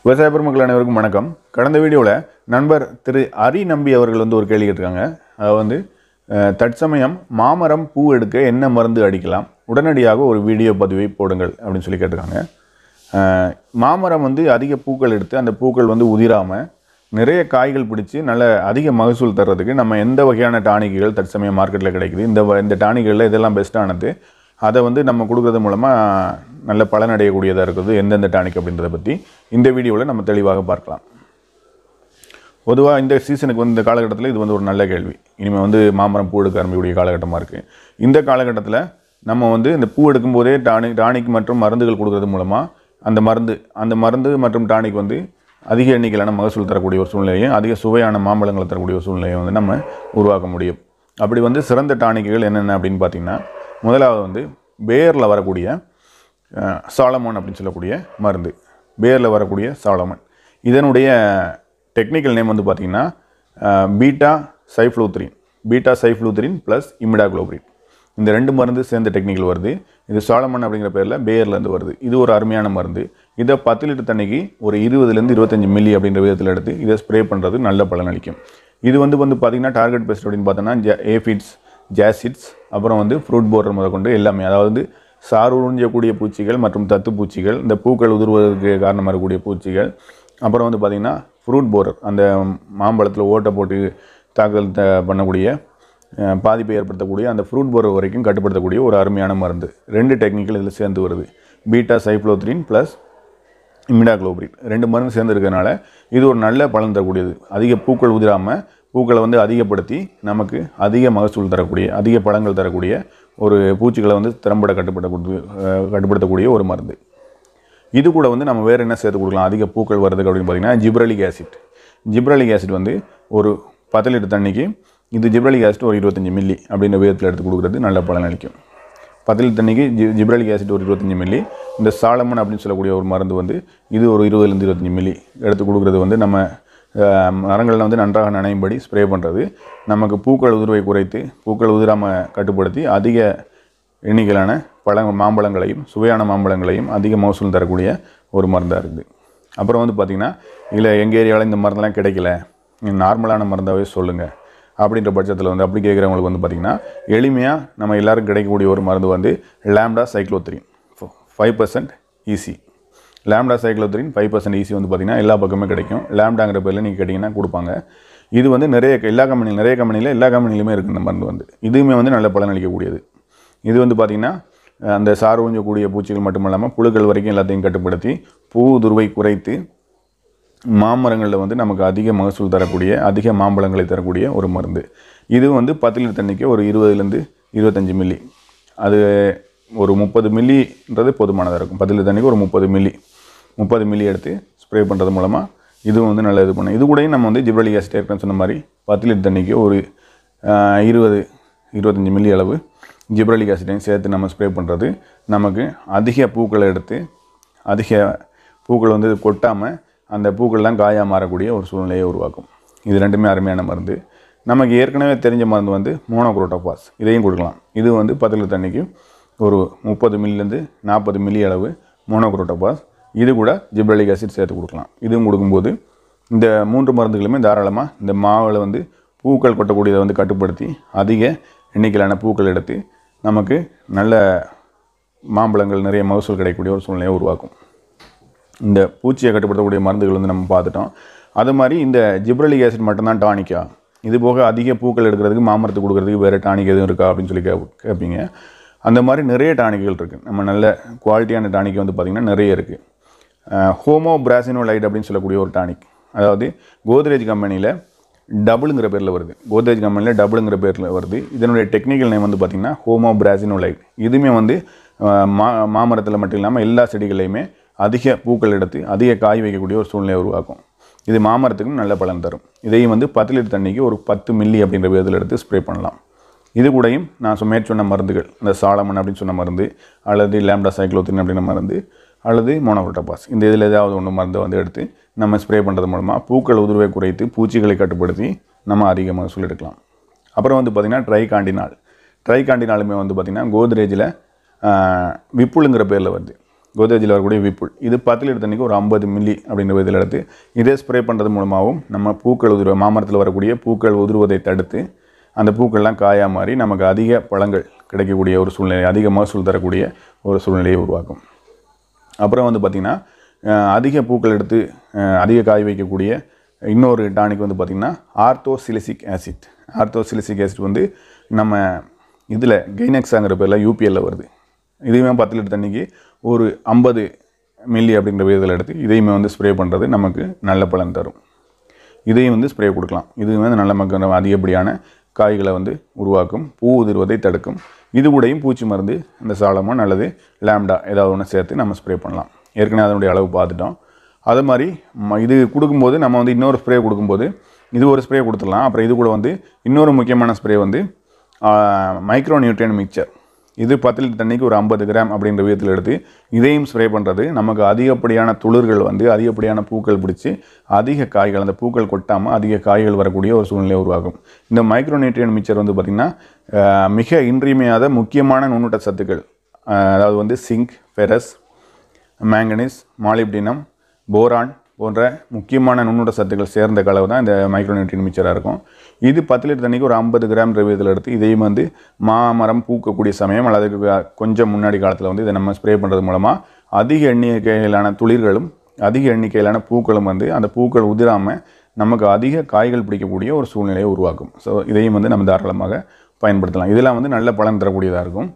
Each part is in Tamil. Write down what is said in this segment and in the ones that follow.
விவசாய பெருமக்கள் அனைவருக்கும் வணக்கம் கடந்த வீடியோவில் நண்பர் திரு அரி நம்பி அவர்கள் வந்து ஒரு கேள்வி கேட்டிருக்காங்க அது வந்து அஹ், தற்சமயம் மாமரம் பூ எடுக்க என்ன மருந்து அடிக்கலாம் உடனடியாக ஒரு வீடியோ பதிவை போடுங்கள் அப்படின்னு சொல்லி கேட்டிருக்காங்க அஹ், மாமரம் வந்து அதிக பூக்கள் எடுத்து அந்த பூக்கள் வந்து உதிராமல் நிறைய காய்கள் பிடிச்சி நல்ல அதிக மகசூல் தர்றதுக்கு நம்ம எந்த வகையான டானிக்குகள் தற்சமயம் மார்க்கெட்டில் கிடைக்குது இந்த வ- இந்த டானிக்குகளில் இதெல்லாம் பெஸ்ட்டானது அதை வந்து நம்ம கொடுக்கறது மூலமாக நல்ல பலனடையக்கூடியதாக இருக்குது எந்தெந்த டானிக் அப்படின்றத பற்றி இந்த வீடியோவில் நம்ம தெளிவாக பார்க்கலாம் பொதுவாக இந்த சீசனுக்கு வந்து இந்த காலகட்டத்தில் இது வந்து ஒரு நல்ல கேள்வி இனிமேல் வந்து மாமரம் பூ எடுக்க ஆரம்பிக்கக்கூடிய காலகட்டமாக இருக்குது இந்த காலகட்டத்தில் நம்ம வந்து இந்த பூ எடுக்கும்போதே டானிக் டானிக் மற்றும் மருந்துகள் கொடுக்கறது மூலமாக அந்த மருந்து அந்த மருந்து மற்றும் டானிக் வந்து அதிக எண்ணிக்கையிலான மகசூல் தரக்கூடிய ஒரு சூழ்நிலையும் அதிக சுவையான மாம்பழங்களை தரக்கூடிய ஒரு சூழ்நிலையை வந்து நம்ம உருவாக்க முடியும் அப்படி வந்து சிறந்த டானிக்குகள் என்னென்ன அப்படின்னு பார்த்தீங்கன்னா முதலாவது வந்து பேரில் வரக்கூடிய அஹ், சாலமோன் அப்படின்னு சொல்லக்கூடிய மருந்து பேரில் வரக்கூடிய சாலமன் இதனுடைய டெக்னிக்கல் நேம் வந்து பார்த்தீங்கன்னா beta cyfluthrin beta cyfluthrin plus imidacloprid இந்த ரெண்டு மருந்து சேர்ந்த டெக்னிக்கல் வருது இது சாலமன் அப்படிங்கிற பேரில் பேர்லேருந்து வருது இது ஒரு அருமையான மருந்து இதை பத்து லிட்டர் தண்ணிக்கு ஒரு இருபதுலேருந்து இருபத்தஞ்சு மில்லி அப்படின்ற விதத்தில் எடுத்து இதை ஸ்ப்ரே பண்ணுறது நல்ல பலனளிக்கும் இது வந்து வந்து பார்த்திங்கன்னா டார்கெட் பெஸ்ட் அப்படின்னு பார்த்தோன்னா ஜ ஏஃபிட்ஸ் ஜாசிட்ஸ் அப்புறம் வந்து ஃப்ரூட் போர்டர் முதற்கொண்டு எல்லாமே அதாவது சாறு உறிஞ்சக்கூடிய பூச்சிகள் மற்றும் தத்து பூச்சிகள் இந்த பூக்கள் உதிர்வதற்கு காரணமாக இருக்கக்கூடிய பூச்சிகள் அப்புறம் வந்து பார்த்திங்கன்னா ஃப்ரூட் போரர் அந்த மாம்பழத்தில் ஓட்டை போட்டு தாக்கல் த பண்ணக்கூடிய அஹ், பாதிப்பை ஏற்படுத்தக்கூடிய அந்த ஃப்ரூட் போரர் வரைக்கும் கட்டுப்படுத்தக்கூடிய ஒரு அருமையான மருந்து ரெண்டு டெக்னிக்கல் இதில் சேர்ந்து வருது பீட்டா சைஃப்ளோத்ரின் ப்ளஸ் இமிடாக்ளோபிரின் ரெண்டு மருந்து சேர்ந்து இருக்கறனால இது ஒரு நல்ல பலன் தரக்கூடியது அதிக பூக்கள் உதிராமல் பூக்களை வந்து அதிகப்படுத்தி நமக்கு அதிக மகசூல் தரக்கூடிய அதிக பழங்கள் தரக்கூடிய ஒரு பூச்சிகளை வந்து திறம்பட கட்டுப்படுத்தக்கூடிய அஹ், கட்டுப்படுத்தக்கூடிய ஒரு மருந்து இது கூட வந்து நம்ம வேறு என்ன சேர்த்து கொடுக்கலாம் அதிக பூக்கள் வர்றதுக்கு அப்படின்னு பார்த்தீங்கன்னா ஜிப்ரலிக் ஆசிட் ஜிப்ரலிக் ஆசிட் வந்து ஒரு பத்து லிட்டர் தண்ணிக்கு இது ஜிப்ரலிக் ஆசிட் ஒரு இருபத்தஞ்சி மில்லி அப்படின்ற விதத்தில் எடுத்து கொடுக்குறது நல்ல பலன் அளிக்கும் பத்து லிட்டர் தண்ணிக்கு ஜி ஜிப்ரலிக் ஆசிட் ஒரு இருபத்தஞ்சி மில்லி இந்த சாலமன் அப்படின்னு சொல்லக்கூடிய ஒரு மருந்து வந்து இது ஒரு இருபதுலேருந்து இருபத்தஞ்சி மில்லி எடுத்து கொடுக்குறது வந்து நம்ம அஹ், மரங்களில் வந்து நன்றாக நனையும்படி ஸ்ப்ரே பண்ணுறது நமக்கு பூக்கள் உதிர்வை குறைத்து பூக்கள் உதிராமல் கட்டுப்படுத்தி அதிக எண்ணிக்கையிலான பழ மாம்பழங்களையும் சுவையான மாம்பழங்களையும் அதிக மகசூல் தரக்கூடிய ஒரு மருந்தாக இருக்குது அப்புறம் வந்து பார்த்திங்கன்னா இல்லை எங்கள் ஏரியாவில் இந்த மருந்தெல்லாம் கிடைக்கல நீங்க நார்மலான மருந்தாகவே சொல்லுங்கள் அப்படின்ற பட்சத்தில் வந்து அப்படி கேட்குறவங்களுக்கு வந்து பார்த்திங்கன்னா எளிமையாக நம்ம எல்லாரும் கிடைக்கக்கூடிய ஒரு மருந்து வந்து lambda cyhalothrin five percent EC lambda cyhalothrin five percent EC வந்து பார்த்திங்கன்னா எல்லா பக்கமே கிடைக்கும் லேம்டாங்கிற பேரில் நீங்கள் கேட்டிங்கன்னா கொடுப்பாங்க இது வந்து நிறைய எல்லா கம்பெனி நிறைய கம்பெனியில் எல்லா கம்பெனிலையுமே இருக்குது இந்த மருந்து வந்து இதுவுமே வந்து நல்ல பலன் அளிக்கக்கூடியது இது வந்து பார்த்திங்கன்னா அஹ், அந்த சாறு உறிஞ்சக்கூடிய பூச்சிகள் மட்டும் இல்லாமல் புழுக்கள் வரைக்கும் எல்லாத்தையும் கட்டுப்படுத்தி பூ துருவை குறைத்து மாமரங்களில் வந்து நமக்கு அதிக மகசூல் தரக்கூடிய அதிக மாம்பழங்களை தரக்கூடிய ஒரு மருந்து இது வந்து பத்து லிட்டர் தண்ணிக்கு ஒரு இருபதுலேருந்து இருபத்தஞ்சி மில்லி அது ஒரு முப்பது மில்லின்றது போதுமானதாக இருக்கும் பத்து லிட்டர் தண்ணிக்கு ஒரு முப்பது மில்லி முப்பது மில்லி எடுத்து ஸ்ப்ரே பண்ணுறது மூலமாக இதுவும் வந்து நல்ல இது பண்ணும் இது கூடயும் நம்ம வந்து ஜிப்ரலிக் ஆசிட் ஏற்கனவே சொன்ன மாதிரி பத்து லிட்டர் தண்ணிக்கு ஒரு ஆஹ், இருபது இருபத்தஞ்சி மில்லி அளவு ஜிப்ரலிக் ஆசிட்டையும் சேர்த்து நம்ம ஸ்ப்ரே பண்ணுறது நமக்கு அதிக பூக்களை எடுத்து அதிக பூக்கள் வந்து கொட்டாமல் அந்த பூக்கள்லாம் காயாக மாறக்கூடிய ஒரு சூழ்நிலையை உருவாக்கும் இது ரெண்டுமே அருமையான மருந்து நமக்கு ஏற்கனவே தெரிஞ்ச மருந்து வந்து மோனோக்ரோட்டோபாஸ் இதையும் கொடுக்கலாம் இது வந்து பத்து லிட்டர் தண்ணிக்கு ஒரு முப்பது மில்லிலேருந்து நாற்பது மில்லி அளவு மோனோக்ரோட்டோபாஸ் இது கூட ஜிப்ரலிக் ஆசிட் சேர்த்து கொடுக்கலாம் இதுவும் கொடுக்கும்போது இந்த மூன்று மருந்துகளுமே தாராளமாக இந்த மாவில் வந்து பூக்கள் கொட்டக்கூடியதை வந்து கட்டுப்படுத்தி அதிக எண்ணிக்கையிலான பூக்கள் எடுத்து நமக்கு நல்ல மாம்பழங்கள் நிறைய மகசூல் கிடைக்கக்கூடிய ஒரு சூழ்நிலையை உருவாக்கும் இந்த பூச்சியை கட்டுப்படுத்தக்கூடிய மருந்துகள் வந்து நம்ம பார்த்துட்டோம் அது மாதிரி இந்த ஜிப்ரலிக் ஆசிட் மட்டும்தான் டானிக்கா இது போக அதிக பூக்கள் எடுக்கிறதுக்கு மாமரத்துக்கு கொடுக்கறதுக்கு வேறு டானிக் எதுவும் இருக்கா அப்படின்னு சொல்லி கே கேட்பீங்க அந்த மாதிரி நிறைய டானிக்குகள் இருக்குது நம்ம நல்ல குவாலிட்டியான டானிக் வந்து பார்த்திங்கன்னா நிறைய இருக்குது ஹோமோ பிராசினோலைட் அப்படின்னு சொல்லக்கூடிய ஒரு டானிக் அதாவது கோத்ரேஜ் கம்பெனியில் டபுளுங்கிற பேரில் வருது கோத்ரேஜ் கம்பெனியில் டபுளுங்கிற பேரில் வருது இதனுடைய டெக்னிக்கல் நேம் வந்து பார்த்திங்கன்னா ஹோமோ பிராசினோலைட் இதுவுமே வந்து அஹ், மா மாமரத்தில் மட்டும் இல்லாமல் எல்லா செடிகளையுமே அதிக பூக்கள் எடுத்து அதிக காய் வைக்கக்கூடிய ஒரு சூழ்நிலையை உருவாக்கும் இது மாமரத்துக்கும் நல்ல பலன் தரும் இதையும் வந்து பத்து லிட்டர் தண்ணிக்கு ஒரு பத்து மில்லி அப்படின்ற விதத்தில் எடுத்து ஸ்ப்ரே பண்ணலாம் இது கூடயும் நான் சொ- மேற்சொன்ன மருந்துகள் இந்த சாலமன் அப்படின்னு சொன்ன மருந்து அல்லது லேம்டா சைக்ளோத்தின் அப்படின்ற மருந்து அல்லது மோனோக்ரோட்டோபாஸ் இந்த இதில் ஏதாவது ஒன்று மருந்தை வந்து எடுத்து நம்ம ஸ்ப்ரே பண்ணுறது மூலமாக பூக்கள் உதிர்வை குறைத்து பூச்சிகளை கட்டுப்படுத்தி நம்ம அதிக மகசூல் எடுக்கலாம் அப்புறம் வந்து பார்த்திங்கன்னா ட்ரைகாண்டினால் ட்ரைகாண்டினாலுமே வந்து பார்த்திங்கன்னா கோத்ரேஜில் விப்புளுங்கிற பேரில் வருது கோத்ரேஜில் வரக்கூடிய விப்புல் இது பத்து லிட்டர் தண்ணிக்கு ஒரு ஐம்பது மில்லி அப்படின்ற விதத்தில் எடுத்து இதே ஸ்ப்ரே பண்ணுறது மூலமாகவும் நம்ம பூக்கள் உதிர்வு மாமரத்தில் வரக்கூடிய பூக்கள் உதிர்வதை தடுத்து அந்த பூக்கள்லாம் காயா மாறி நமக்கு அதிக பழங்கள் கிடைக்கக்கூடிய ஒரு சூழ்நிலை அதிக மகசூல் தரக்கூடிய ஒரு சூழ்நிலையை உருவாக்கும் அப்புறம் வந்து பார்த்திங்கன்னா அஹ், அதிக பூக்கள் எடுத்து அஹ், அதிக காய் வைக்கக்கூடிய இன்னொரு டானிக் வந்து பார்த்திங்கன்னா ஆர்த்தோசிலிசிக் ஆசிட் ஆர்த்தோசிலிசிக் ஆசிட் வந்து நம்ம இதில் கைனெக்ஸாங்கிற பேரில் யூபிஎல்ல வருது இதையுமே பத்து லிட்டர் தண்ணிக்கு ஒரு ஐம்பது மில்லி அப்படிங்கிற விதத்தில் எடுத்து இதையுமே வந்து ஸ்ப்ரே பண்ணுறது நமக்கு நல்ல பலன் தரும் இதையும் வந்து ஸ்ப்ரே கொடுக்கலாம் இது வந்து நல்ல மக்கள் அதிகப்படியான காய்களை வந்து உருவாக்கும் பூ உதிர்வதை தடுக்கும் இது கூடயும் பூச்சி மருந்து இந்த சாலமோன் அல்லது லேம்டா ஏதாவது ஒன்று சேர்த்து நம்ம ஸ்ப்ரே பண்ணலாம் ஏற்கனவே அதனுடைய அளவு பார்த்துட்டோம் அது மாதிரி ம- இது கொடுக்கும்போது நம்ம வந்து இன்னொரு ஸ்ப்ரே கொடுக்கும்போது இது ஒரு ஸ்ப்ரே கொடுத்துடலாம் அப்புறம் இது கூட வந்து இன்னொரு முக்கியமான ஸ்ப்ரே வந்து மைக்ரோ நியூட்ரியன் மிக்சர் இது பத்து லிட்டர் தண்ணிக்கு ஒரு ஐம்பது கிராம் அப்படின்ற விதத்தில் எடுத்து இதையும் ஸ்ப்ரே பண்ணுறது நமக்கு அதிகப்படியான துளிர்கள் வந்து அதிகப்படியான பூக்கள் பிடிச்சி அதிக காய்கள் அந்த பூக்கள் கொட்டாமல் அதிக காய்கள் வரக்கூடிய ஒரு சூழ்நிலை உருவாகும் இந்த மைக்ரோ நியூட்ரியன் மிக்சர் வந்து பார்த்திங்கன்னா அஹ், மிக இன்றியமையாத முக்கியமான நுண்ணூட்ட சத்துக்கள் அஹ், அதாவது வந்து zinc ferrous manganese molybdenum boron போன்ற முக்கியமான நுண்ணுட சத்துக்கள் சேர்ந்த கலவை தான் இந்த மைக்ரோநியூட்ரியன் மிக்சராக இருக்கும் இது பத்து லிட்டர் தண்ணிக்கு ஒரு ஐம்பது கிராம் திரவியத்தில் எடுத்து இதையும் வந்து மாமரம் பூக்கக்கூடிய சமயம் அல்லது அதுக்கு கொஞ்சம் முன்னாடி காலத்தில் வந்து இதை நம்ம ஸ்ப்ரே பண்ணுறது மூலமாக அதிக எண்ணிக்கையிலான துளிர்களும் அதிக எண்ணிக்கையிலான பூக்களும் வந்து அந்த பூக்கள் உதிராமல் நமக்கு அதிக காய்கள் பிடிக்கக்கூடிய ஒரு சூழ்நிலையை உருவாக்கும் ஸோ இதையும் வந்து நம்ம தாராளமாக பயன்படுத்தலாம் இதெல்லாம் வந்து நல்ல பலன் தரக்கூடியதாக இருக்கும்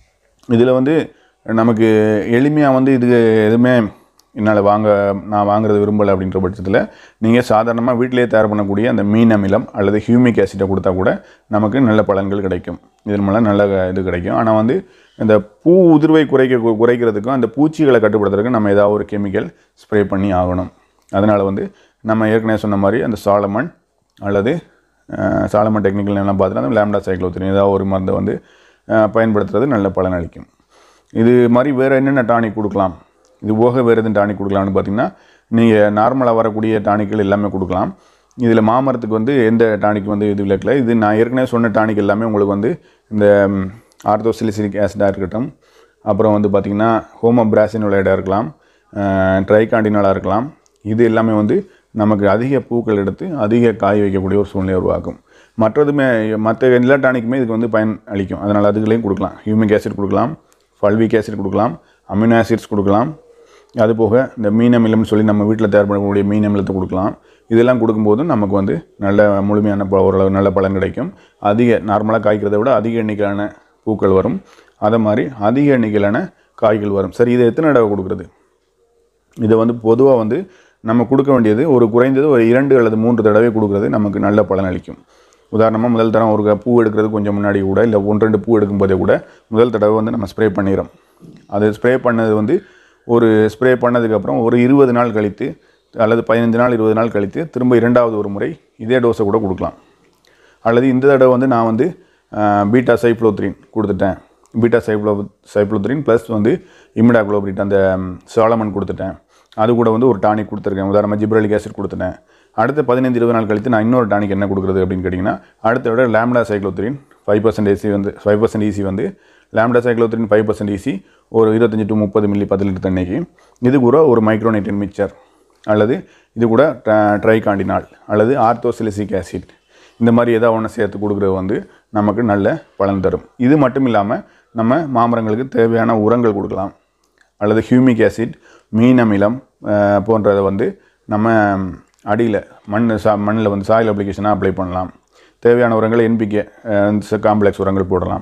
இதில் வந்து நமக்கு எளிமையாக வந்து இது எதுவுமே என்னால் வாங்க நான் வாங்குறது விரும்பலை அப்படின்ற பட்சத்தில் நீங்கள் சாதாரணமாக வீட்டிலேயே தயார் பண்ணக்கூடிய அந்த மீன் அமிலம் அல்லது ஹியூமிக் ஆசிட்டை கொடுத்தா கூட நமக்கு நல்ல பலன்கள் கிடைக்கும் இதன் மூலம் நல்ல இது கிடைக்கும் ஆனால் வந்து இந்த பூ உதிர்வை குறைக்க குறைக்கிறதுக்கும் அந்த பூச்சிகளை கட்டுப்படுத்துறதுக்கும் நம்ம ஏதாவது ஒரு கெமிக்கல் ஸ்ப்ரே பண்ணி ஆகணும் அதனால் வந்து நம்ம ஏற்கனவே சொன்ன மாதிரி அந்த சாலமன் அல்லது அஹ், சாலமன் டெக்னிக்கல் எல்லாம் பார்த்துட்டு அந்த லேம்டா சைக்ளோத்திரின் ஏதாவது ஒரு மருந்தை வந்து அஹ், பயன்படுத்துறது நல்ல பலன் அளிக்கும் இது மாதிரி வேறு என்னென்ன டானிக் கொடுக்கலாம் இது போக வேறு எதுவும் டானிக் கொடுக்கலாம்னு பார்த்தீங்கன்னா நீங்கள் நார்மலாக வரக்கூடிய டானிக்கள் எல்லாமே கொடுக்கலாம் இதில் மாமரத்துக்கு வந்து எந்த டானிக் வந்து இது விளக்கல இது நான் ஏற்கனவே சொன்ன டானிக் எல்லாமே உங்களுக்கு வந்து இந்த ஆர்த்தோசிலிசிலிக் ஆசிடாக இருக்கட்டும் அப்புறம் வந்து பார்த்திங்கன்னா ஹோமோபிராசினோலைடாக இருக்கலாம் ட்ரைகாண்டினோலாக இருக்கலாம் இது எல்லாமே வந்து நமக்கு அதிக பூக்கள் எடுத்து அதிக காய் வைக்கக்கூடிய ஒரு சூழ்நிலை உருவாக்கும் மற்றதுமே மற்ற எல்லா டானிக்குமே இதுக்கு வந்து பயன் அளிக்கும் அதனால் அதுகளையும் கொடுக்கலாம் ஹியூமிக் ஆசிட் கொடுக்கலாம் ஃபல்விக் ஆசிட் கொடுக்கலாம் அமினோ ஆசிட்ஸ் கொடுக்கலாம் அது போக இந்த மீன் அமிலம்னு சொல்லி நம்ம வீட்டில் தயார் பண்ணக்கூடிய மீன் அமிலத்தை கொடுக்கலாம் இதெல்லாம் கொடுக்கும்போது நமக்கு வந்து நல்ல முழுமையான ப- ஓரளவு நல்ல பலன் கிடைக்கும் அதிக நார்மலாக காய்க்கிறதை விட அதிக எண்ணிக்கையிலான பூக்கள் வரும் அதே மாதிரி அதிக எண்ணிக்கையிலான காய்கள் வரும் சரி இதை எத்தனை தடவை கொடுக்குறது இதை வந்து பொதுவாக வந்து நம்ம கொடுக்க வேண்டியது ஒரு குறைந்தது ஒரு இரண்டு அல்லது மூன்று தடவை கொடுக்குறது நமக்கு நல்ல பலன் அளிக்கும் உதாரணமாக முதல் தரம் ஒரு க- பூ எடுக்கிறது கொஞ்சம் முன்னாடி கூட இல்லை ஒன்று ரெண்டு பூ எடுக்கும்போதே கூட முதல் தடவை வந்து நம்ம ஸ்ப்ரே பண்ணிடுறோம் அது ஸ்ப்ரே பண்ணது வந்து ஒரு ஸ்ப்ரே பண்ணதுக்கப்புறம் ஒரு இருபது நாள் கழித்து அல்லது பதினஞ்சு நாள் இருபது நாள் கழித்து திரும்ப இரண்டாவது ஒரு முறை இதே டோஸை கூட கொடுக்கலாம் அல்லது இந்த தடவை வந்து நான் வந்து பீட்டா சைப்ளோத்ரின் கொடுத்துட்டேன் பீட்டா சைப்ளோ சைப்ளோத்ரின் ப்ளஸ் வந்து இமிடாக்ளோபிரிட் அந்த சாலமன் கொடுத்துட்டேன் அது கூட வந்து ஒரு டானிக் கொடுத்துருக்கேன் உதாரணமாக ஜிப்ரலிக் ஆசிட் கொடுத்துட்டேன் அடுத்த பதினைந்து இருபது நாள் கழித்து நான் இன்னொரு டானிக் என்ன கொடுக்குறது அப்படின்னு கேட்டிங்கன்னா அடுத்த விட lambda cyhalothrin five percent EC வந்து ஃபைவ் பர்சன்ட் ஈசி வந்து lambda cyhalothrin five percent EC ஒரு இருபத்தஞ்சி டு முப்பது மில்லி பத்து லிட்டர் தண்ணிக்கு இது கூட ஒரு மைக்ரோநைட்ரன் மிக்சர் அல்லது இது கூட ட்ரைகாண்டினால் அல்லது ஆர்த்தோசிலிசிக் ஆசிட் இந்த மாதிரி ஏதாவது ஒன்று சேர்த்து கொடுக்குறது வந்து நமக்கு நல்ல பலன் தரும் இது மட்டும் இல்லாமல் நம்ம மாமரங்களுக்கு தேவையான உரங்கள் கொடுக்கலாம் அல்லது ஹியூமிக் ஆசிட் மீன் அமிலம் அஹ், போன்றதை வந்து நம்ம அடியில் மண் சா மண்ணில் வந்து சாயில் அப்ளிகேஷனாக அப்ளை பண்ணலாம் தேவையான உரங்களை என்பிகே காம்ப்ளெக்ஸ் உரங்கள் போடலாம்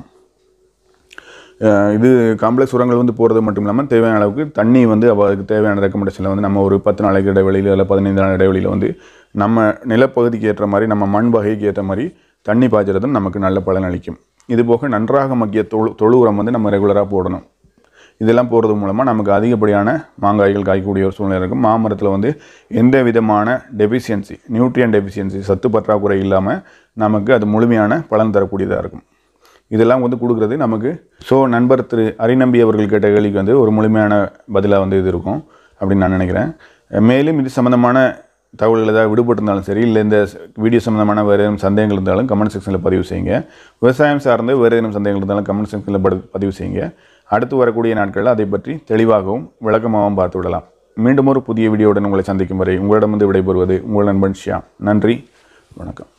அஹ் இது காம்ப்ளெக்ஸ் உரங்கள் வந்து போகிறது மட்டும் இல்லாமல் தேவையான அளவுக்கு தண்ணி வந்து அவ- அதுக்கு தேவையான ரெக்கமெண்டேஷனில் வந்து நம்ம ஒரு பத்து நாளைக்கு இடைவெளியில் இல்லை பதினைந்து நாள் இடைவெளியில் வந்து நம்ம நிலப்பகுதிக்கு ஏற்ற மாதிரி நம்ம மண் வகைக்கு ஏற்ற மாதிரி தண்ணி பாய்ச்சறதும் நமக்கு நல்ல பலன் அளிக்கும் இது போக நன்றாக மக்கிய தொழு தொழு உரம் வந்து நம்ம ரெகுலராக போடணும் இதெல்லாம் போகிறது மூலமாக நமக்கு அதிகப்படியான மாங்காய்கள் காய்க்கக்கூடிய ஒரு சூழ்நிலை இருக்கும் மாமரத்தில் வந்து எந்த விதமான டெஃபிஷியன்சி நியூட்ரியன் டெஃபிஷியன்சி சத்து பற்றாக்குறை இல்லாமல் நமக்கு அது முழுமையான பலன் தரக்கூடியதாக இருக்கும் இதெல்லாம் வந்து கொடுக்குறது நமக்கு ஸோ நண்பர் திரு அரிநம்பி அவர்கள் கேட்ட கேள்விக்கு வந்து ஒரு முழுமையான பதிலாக வந்து இது இருக்கும் அப்படின்னு நான் நினைக்கிறேன் மேலும் இது சம்மந்தமான தகவல்கள் ஏதாவது விடுபட்டிருந்தாலும் சரி இல்லை இந்த வீடியோ சம்மந்தமான வேறு ஏதேனும் சந்தேகங்கள் இருந்தாலும் கமெண்ட் செக்ஷனில் பதிவு செய்யுங்க விவசாயம் சார்ந்து வேறு ஏதேனும் சந்தேகங்கள் இருந்தாலும் கமெண்ட் செக்ஷனில் படு பதிவு செய்யுங்க அடுத்து வரக்கூடிய நாட்களில் அதை பற்றி தெளிவாகவும் விளக்கமாகவும் பார்த்து விடலாம் மீண்டும் ஒரு புதிய வீடியோவுடன் உங்களை சந்திக்கும் வரை உங்களிடமிருந்து விடைபெறுவது உங்கள் நண்பன் ஷியா நன்றி வணக்கம்